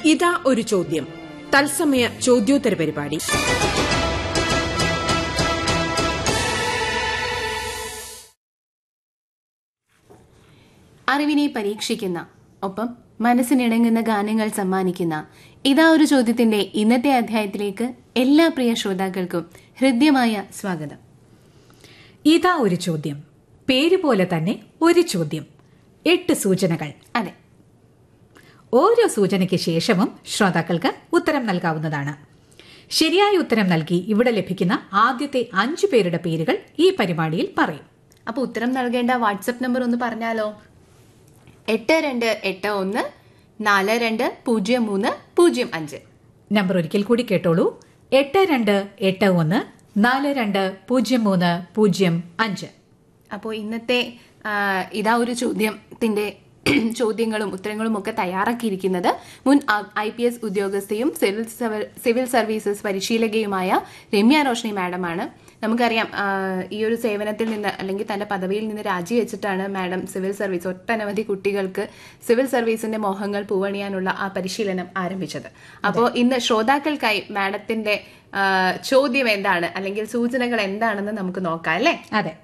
ഇതാ ഒരു ചോദ്യം തത്സമയ ചോദ്യോത്തര പരിപാടി അറിവിനെ പരീക്ഷിക്കുന്ന ഒപ്പം മനസ്സിനിണങ്ങുന്ന ഗാനങ്ങൾ സമ്മാനിക്കുന്ന ഇതാ ഒരു ചോദ്യത്തിന്റെ ഇന്നത്തെ അധ്യായത്തിലേക്ക് എല്ലാ പ്രിയ ശ്രോതാക്കൾക്കും ഹൃദ്യമായ സ്വാഗതം ഇതാ ഒരു ചോദ്യം പേര് പോലെ തന്നെ ഒരു ചോദ്യം എട്ട് സൂചനകൾ അതെ ഓരോ സൂചനയ്ക്ക് ശേഷവും ശ്രോതാക്കൾക്ക് ഉത്തരം നൽകാവുന്നതാണ് ശരിയായ ഉത്തരം നൽകി ഇവിടെ ലഭിക്കുന്ന ആദ്യത്തെ അഞ്ചു പേരുടെ പേരുകൾ ഈ പരിപാടിയിൽ പറയും അപ്പൊ ഉത്തരം നൽകേണ്ട വാട്സപ്പ് നമ്പർ ഒന്ന് പറഞ്ഞാലോ എട്ട് രണ്ട് എട്ട് ഒന്ന് നാല് രണ്ട് പൂജ്യം മൂന്ന് പൂജ്യം അഞ്ച് നമ്പർ ഒരിക്കൽ കൂടി കേട്ടോളൂ എട്ട് രണ്ട് എട്ട് ഒന്ന് നാല് രണ്ട് പൂജ്യം മൂന്ന് പൂജ്യം അഞ്ച് അപ്പോൾ ഇന്നത്തെ ആ, ഇതാ ഒരു ചോദ്യത്തിന്റെ ചോദ്യങ്ങളും ഉത്തരങ്ങളും ഒക്കെ തയ്യാറാക്കിയിരിക്കുന്നത് മുൻ ഐ പി എസ് ഉദ്യോഗസ്ഥയും സിവിൽ സർവ- സിവിൽ സർവീസസ് പരിശീലകയുമായ രമ്യ റോഷ്നി മാഡമാണ് നമുക്കറിയാം ആ, ഈ ഒരു സേവനത്തിൽ നിന്ന് അല്ലെങ്കിൽ തന്റെ പദവിയിൽ നിന്ന് രാജിവെച്ചിട്ടാണ് മാഡം സിവിൽ സർവീസ് ഒട്ടനവധി കുട്ടികൾക്ക് സിവിൽ സർവീസിന്റെ മോഹങ്ങൾ പൂവണിയാനുള്ള ആ പരിശീലനം ആരംഭിച്ചത് അപ്പോൾ ഇന്ന് ശ്രോതാക്കൾക്കായി മാഡത്തിന്റെ ആ, ചോദ്യം എന്താണ് അല്ലെങ്കിൽ സൂചനകൾ എന്താണെന്ന് നമുക്ക് നോക്കാം അല്ലേ അതെ